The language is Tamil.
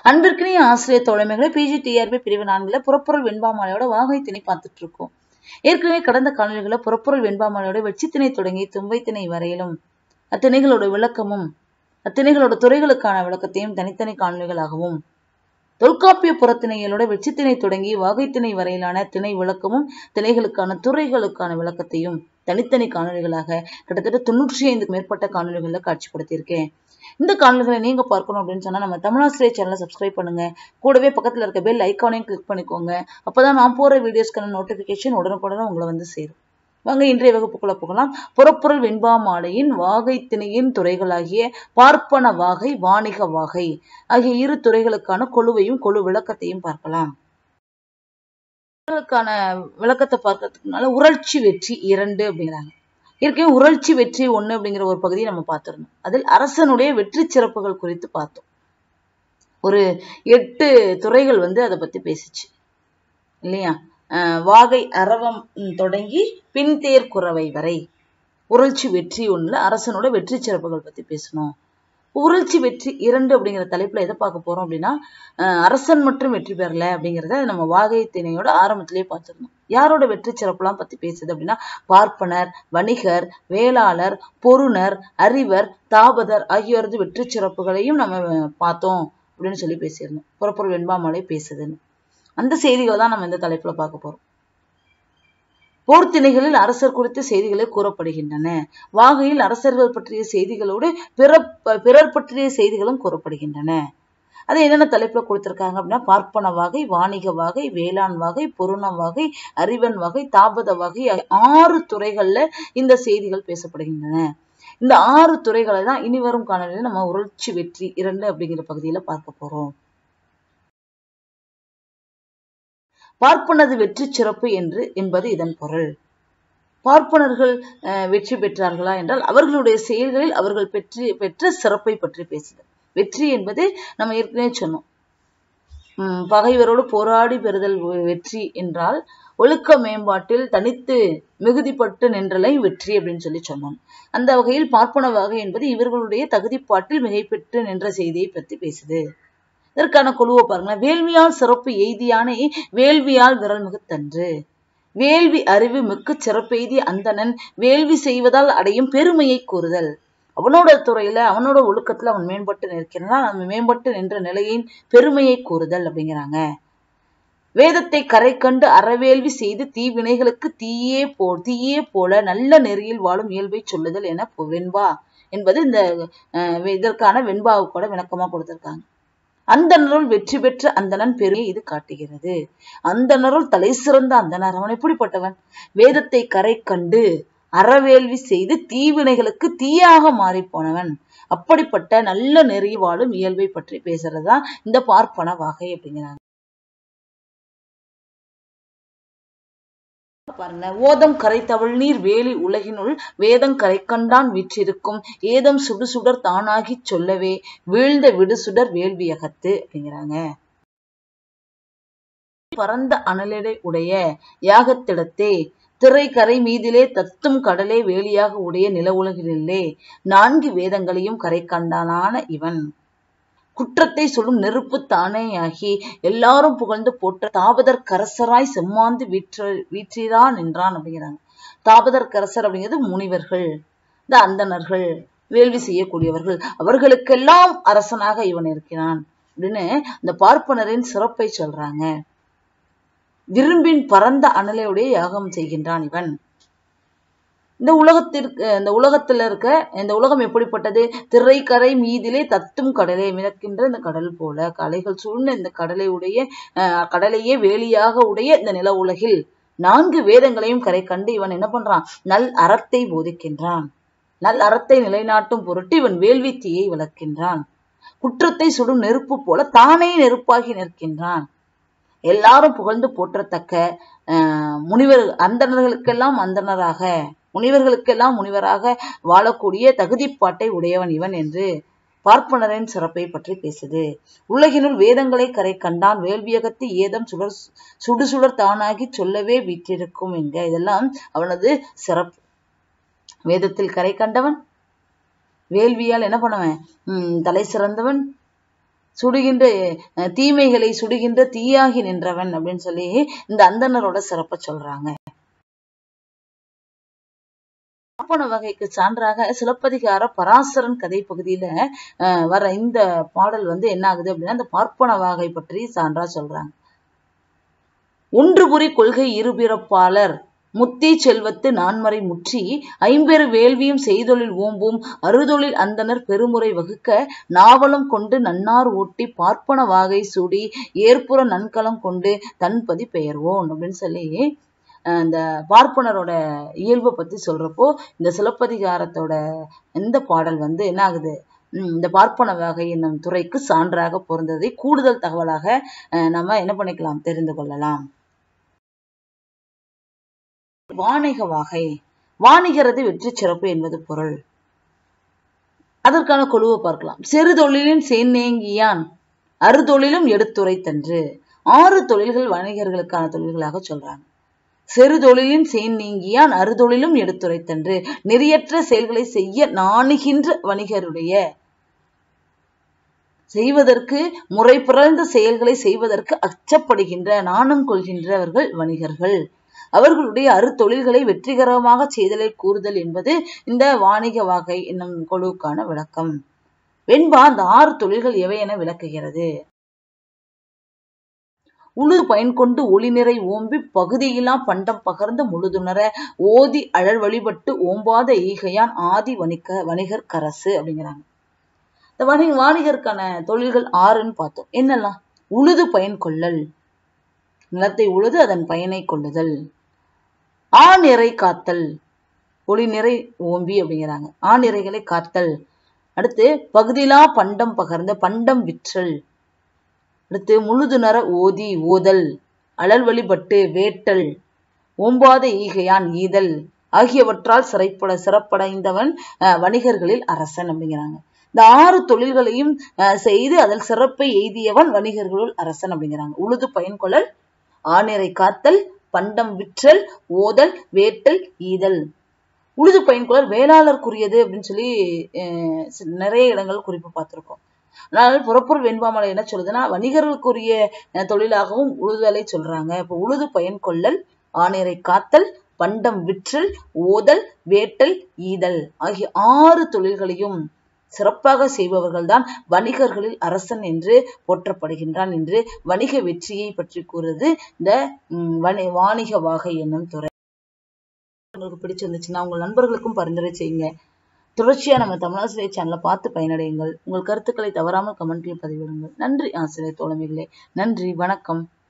அன்பிற்கினிய ஆசிரியர் தோழமைகளை பிஜி டிஆர்பி பிரிவு நான்குல புறப்பொருள் வெண்பாமாலையோட வாகை திணை பார்த்துட்டு இருக்கோம் ஏற்கனவே கடந்த காணொலிகளை புறப்பொருள் வெண்பாமாலையோட வெற்றித்திணை தொடங்கி தும்பைத்திணை வரையிலும் அத்திணைகளோட விளக்கமும் அத்திணைகளோட துறைகளுக்கான விளக்கத்தையும் தனித்தனி காணொலிகளாகவும் தொல்காப்பிய புறத்திணைகளோட வெற்றித்திணை தொடங்கி வாகைத்திணை வரையிலான திணை விளக்கமும் திணைகளுக்கான துறைகளுக்கான விளக்கத்தையும் தனித்தனி காணொலிகளாக கிட்டத்தட்ட தொண்ணூற்றி ஐந்துக்கு மேற்பட்ட காணொலிகள்ல காட்சிப்படுத்தியிருக்கேன் இந்த காணொலிகளை நீங்க பார்க்கணும் அப்படின்னு சொன்னா நம்ம தமிழாசிரியர் சேனலை சப்ஸ்கிரைப் பண்ணுங்க கூடவே பக்கத்துல இருக்க பெல் ஐக்கானையும் கிளிக் பண்ணிக்கோங்க அப்பதான் நான் போற வீடியோஸ்க்கான நோட்டிபிகேஷன் உடனுக்குடனே உங்களை வந்து சேரும் வாங்க இன்றைய வகுப்புக்குள்ள போகலாம் புறப்பொருள் வெண்பா மாலையின் வாகை திணையின் துறைகளாகிய பார்ப்பன வாகை வாணிக வாகை ஆகிய இரு துறைகளுக்கான கொழுவையும் கொழு விளக்கத்தையும் பார்க்கலாம் துறைகளுக்கான விளக்கத்தை பார்க்கறதுக்கு முன்னால உரட்சி வெற்றி இரண்டு அப்படிங்கிறாங்க ஏற்கனவே உரட்சி வெற்றி ஒண்ணு அப்படிங்கிற ஒரு பகுதியை நம்ம பார்த்திருந்தோம் அதில் அரசனுடைய வெற்றி சிறப்புகள் குறித்து பார்த்தோம் ஒரு எட்டு துறைகள் வந்து அதை பத்தி பேசிச்சு இல்லையா அஹ் வாகை அரவம் தொடங்கி பின்தேர் குறவை வரை உரட்சி வெற்றி ஒண்ணுல அரசனோட வெற்றி சிறப்புகள் பத்தி பேசணும் உரட்சி வெற்றி இரண்டு அப்படிங்கிற தலைப்புல எதை பார்க்க போறோம் அப்படின்னா அஹ் அரசன் மட்டும் வெற்றி பெறல அப்படிங்கிறத நம்ம வாகை திணையோட ஆரம்பத்திலேயே பார்த்திருந்தோம் யாரோட வெற்றி சிறப்புலாம் பத்தி பேசுது அப்படின்னா பார்ப்பனர் வணிகர் வேளாளர் பொருணர் அறிவர் தாபதர் ஆகியோரது வெற்றி சிறப்புகளையும் நம்ம பார்த்தோம் அப்படின்னு சொல்லி பேசியிருந்தோம் புறப்பொருள் வெண்பாமலை பேசுதுன்னு அந்த செய்திகளை தான் நம்ம இந்த தலைப்புல பார்க்க போறோம் போர்த்திணைகளில் அரசர் குறித்த செய்திகளே கூறப்படுகின்றன வாகையில் அரசர்கள் பற்றிய செய்திகளோடு பிற பிறர் பற்றிய செய்திகளும் கூறப்படுகின்றன அது என்னென்ன தலைப்புல கொடுத்திருக்காங்க அப்படின்னா பார்ப்பன வகை வாணிக வகை வேளாண் வகை பொருண வகை அறிவன் வகை தாபத வகை ஆறு துறைகள்ல இந்த செய்திகள் பேசப்படுகின்றன இந்த ஆறு துறைகளை தான் இனி வரும் காணொலியில் நம்ம உரட்சி வெற்றி இரண்டு அப்படிங்கிற பகுதியில பார்க்க போறோம் பார்ப்பனது வெற்றி சிறப்பு என்று என்பது இதன் பொருள் பார்ப்பனர்கள் வெற்றி பெற்றார்களா என்றால் அவர்களுடைய செயல்களில் அவர்கள் பெற்று பெற்ற சிறப்பை பற்றி பேசுதல் வெற்றி என்பது நம்ம ஏற்கனவே சொன்னோம் உம் பகைவரோடு போராடி பெறுதல் வெற்றி என்றால் ஒழுக்க மேம்பாட்டில் தனித்து மிகுதிப்பட்டு நின்றலை வெற்றி அப்படின்னு சொல்லி சொன்னோம் அந்த வகையில் பார்ப்பன வகை என்பது இவர்களுடைய தகுதிப்பாட்டில் மிகைப்பெற்று நின்ற செய்தியை பற்றி பேசுது இதற்கான குழுவை பாருங்களேன் வேள்வியால் சிறப்பு எய்தியானை வேள்வியால் விரல் மிகுத்தன்று வேள்வி அறிவு மிக்க சிறப்பெய்தி அந்தணன் வேள்வி செய்வதால் அடையும் பெருமையை கூறுதல் அவனோட துறையில அவனோட ஒழுக்கத்துல அவன் மேம்பட்டு நிற்கிறான் அவன் மேம்பட்டு நின்ற நிலையின் பெருமையை கூறுதல் அப்படிங்கிறாங்க வேதத்தை கரை கண்டு அறவேள்வி செய்து தீவினைகளுக்கு தீயே போ தீயே போல நல்ல நெறியில் வாழும் இயல்பை சொல்லுதல் என வெண்பா என்பது இந்த இதற்கான வெண்பாவுக்கூட விளக்கமா கொடுத்திருக்காங்க அந்தனருள் வெற்றி பெற்ற அந்தணன் பெருமையை இது காட்டுகிறது அந்தனருள் தலை சிறந்த அந்தனர் அவன் எப்படிப்பட்டவன் வேதத்தை கரை கண்டு அறவேள்வி செய்து தீவினைகளுக்கு தீயாக மாறி போனவன் அப்படிப்பட்ட நல்ல நெறி வாழும் இயல்பை பற்றி பேசுறதுதான் இந்த பார்ப்பன வகை அப்படிங்கிறாங்க பாருங்க ஓதம் கரை தவள் நீர் வேலி உலகினுள் வேதம் கரை கண்டான் விற்றிருக்கும் ஏதம் சுடுசுடர் தானாகி சொல்லவே வீழ்ந்த விடுசுடர் வேள்வியகத்து அப்படிங்கிறாங்க பரந்த அனலிடை உடைய யாகத்திடத்தே திரை கரை மீதிலே தத்தும் கடலே வேலியாக உடைய நில உலகிலே நான்கு வேதங்களையும் கரை கண்டானான இவன் குற்றத்தை சொல்லும் நெருப்பு தானேயாகி எல்லாரும் புகழ்ந்து போற்ற தாபதர் கரசராய் செம்மாந்து வீற்ற வீற்றிரான் என்றான் அப்படிங்கிறாங்க தாபதர் கரசர் அப்படிங்கிறது முனிவர்கள் இந்த அந்தணர்கள் வேள்வி செய்யக்கூடியவர்கள் அவர்களுக்கெல்லாம் அரசனாக இவன் இருக்கிறான் அப்படின்னு இந்த பார்ப்பனரின் சிறப்பை சொல்றாங்க விரும்பின் பரந்த அனலையுடைய யாகம் செய்கின்றான் இவன் இந்த உலகத்திற்கு இந்த உலகத்துல இருக்க இந்த உலகம் எப்படிப்பட்டது திரைக்கரை மீதிலே தத்தும் கடலை மிதக்கின்ற இந்த கடல் போல கலைகள் சூழ்ந்த இந்த கடலை உடைய கடலையே வேலியாக உடைய இந்த நில உலகில் நான்கு வேதங்களையும் கரை கண்டு இவன் என்ன பண்றான் நல் அறத்தை போதிக்கின்றான் நல் அறத்தை நிலைநாட்டும் பொருட்டு இவன் வேள்வி தீயை விளக்கின்றான் குற்றத்தை சுடும் நெருப்பு போல தானே நெருப்பாகி நிற்கின்றான் எல்லாரும் புகழ்ந்து போற்றத்தக்க முனிவர் அந்தணர்களுக்கெல்லாம் அந்தணராக முனிவர்களுக்கெல்லாம் முனிவராக வாழக்கூடிய தகுதிப்பாட்டை உடையவன் இவன் என்று பார்ப்பனரின் சிறப்பை பற்றி பேசுது உலகினுள் வேதங்களை கரை கண்டான் வேள்வியகத்து ஏதம் சுடர் சுடு சுடர் தானாகி சொல்லவே வீற்றிருக்கும் என்க இதெல்லாம் அவனது சிறப்பு வேதத்தில் கரை கண்டவன் வேள்வியால் என்ன பண்ணுவன் உம் தலை சிறந்தவன் சுடுகின்ற அஹ், தீமைகளை சுடுகின்ற தீயாகி நின்றவன் அப்படின்னு சொல்லி இந்த அந்தணரோட சிறப்பை சொல்றாங்க பார்ப்பன வகைக்கு சான்றாக சிலப்பதிகார பராசரன் கதை பகுதியில அஹ், வர இந்த பாடல் வந்து என்ன ஆகுது அப்படின்னா இந்த பார்ப்பன வகை பற்றி சான்றா சொல்றாங்க ஒன்று புரி கொள்கை இருபிறப்பாளர் முத்தி செல்வத்து நான்மறை முற்றி ஐம்பெரு வேள்வியும் செய்தொழில் ஓம்பும் அறுதொழில் அந்தனர் பெருமுறை வகுக்க நாவலம் கொண்டு நன்னார் ஓட்டி பார்ப்பன வாகை சூடி ஏற்புற நன்கலம் கொண்டு தன்பதி பெயர்வோன் அப்படின்னு சொல்லி அஹ் இந்த பார்ப்பனரோட இயல்பை பத்தி சொல்றப்போ இந்த சிலப்பதிகாரத்தோட இந்த பாடல் வந்து என்ன ஆகுது உம் இந்த பார்ப்பன வகை என்னும் துறைக்கு சான்றாக பொருந்ததை கூடுதல் தகவலாக அஹ் நம்ம என்ன பண்ணிக்கலாம் தெரிந்து கொள்ளலாம் வாணிக வகை வாணிகரது வெற்றி சிறப்பு என்பது பொருள் அதற்கான குழுவை பார்க்கலாம் சிறு தொழிலின் சேநேங்கியான் அறுதொழிலும் எடுத்துரைத்தன்று ஆறு தொழில்கள் வணிகர்களுக்கான தொழில்களாக சொல்றாங்க சிறு தொழிலின் சேன் நீங்கியான் அறுதொழிலும் எடுத்துரைத்தன்று நெறியற்ற செயல்களை செய்ய நாணுகின்ற வணிகருடைய செய்வதற்கு முறை பிறந்த செயல்களை செய்வதற்கு அச்சப்படுகின்ற நாணம் கொள்கின்றவர்கள் வணிகர்கள் அவர்களுடைய அறுத்தொழில்களை வெற்றிகரமாக செய்தலை கூறுதல் என்பது இந்த வாணிக வகை என்னும் குழுவுக்கான விளக்கம் வெண்பா அந்த ஆறு தொழில்கள் எவை என விளக்குகிறது உழு பயன் கொண்டு ஒளி நிறை ஓம்பி பகுதியிலா பண்டம் பகர்ந்து முழுதுணர ஓதி அழல் வழிபட்டு ஓம்பாத ஈகையான் ஆதி வணிக வணிகர் கரசு அப்படிங்கிறாங்க இந்த வணிக வாணிகருக்கான தொழில்கள் ஆறுன்னு பார்த்தோம் என்னெல்லாம் உழுது பயன் கொள்ளல் நிலத்தை உழுது அதன் பயனை கொள்ளுதல் ஆநிறை காத்தல் ஒளி நிறை ஓம்பி அப்படிங்கிறாங்க ஆநிறைகளை காத்தல் அடுத்து பகுதிலா பண்டம் பகர்ந்த பண்டம் விற்றல் அடுத்து முழுதுணர ஓதி ஓதல் அழல் வழிபட்டு வேட்டல் ஓம்பாத ஈகையான் ஈதல் ஆகியவற்றால் சிறைப்பட சிறப்படைந்தவன் அஹ், வணிகர்களில் அரசன் அப்படிங்கிறாங்க இந்த ஆறு தொழில்களையும் அஹ், செய்து அதில் சிறப்பை எய்தியவன் வணிகர்களுள் அரசன் அப்படிங்கிறாங்க உழுது பயன்கொள்ளல் ஆணிரை காத்தல் பண்டம் விற்றல் ஓதல் வேட்டல் ஈதல் உழுது பயன்கொள்ளல் வேளாளருக்குரியது அப்படின்னு சொல்லி அஹ், சி- நிறைய இடங்கள் குறிப்பு பார்த்திருக்கோம் ஆனால் புறப்பொருள் வெண்பாமலை என்ன சொல்லுதுன்னா வணிகர்களுக்குரிய அஹ், தொழிலாகவும் உழுதலை சொல்றாங்க இப்போ உழுது பயன் கொள்ளல் ஆணிரை காத்தல் பண்டம் விற்றல் ஓதல் வேட்டல் ஈதல் ஆகிய ஆறு தொழில்களையும் சிறப்பாக செய்பவர்கள்தான் வணிகர்களில் அரசன் என்று போற்றப்படுகின்றான் என்று வணிக வெற்றியை பற்றி கூறுது இந்த ம், வணி- வாணிக வாகை என்னும் துறை உங்களுக்கு பிடிச்சிருந்துச்சுன்னா உங்கள் நண்பர்களுக்கும் பரிந்துரை செய்யுங்க தொடர்ச்சியா நம்ம தமிழாசிரியர் சேனலை பார்த்து பயனடையுங்கள் உங்கள் கருத்துக்களை தவறாமல் கமெண்ட்ல பதிவிடுங்கள் நன்றி ஆசிரியர் தோழமைகளே நன்றி வணக்கம்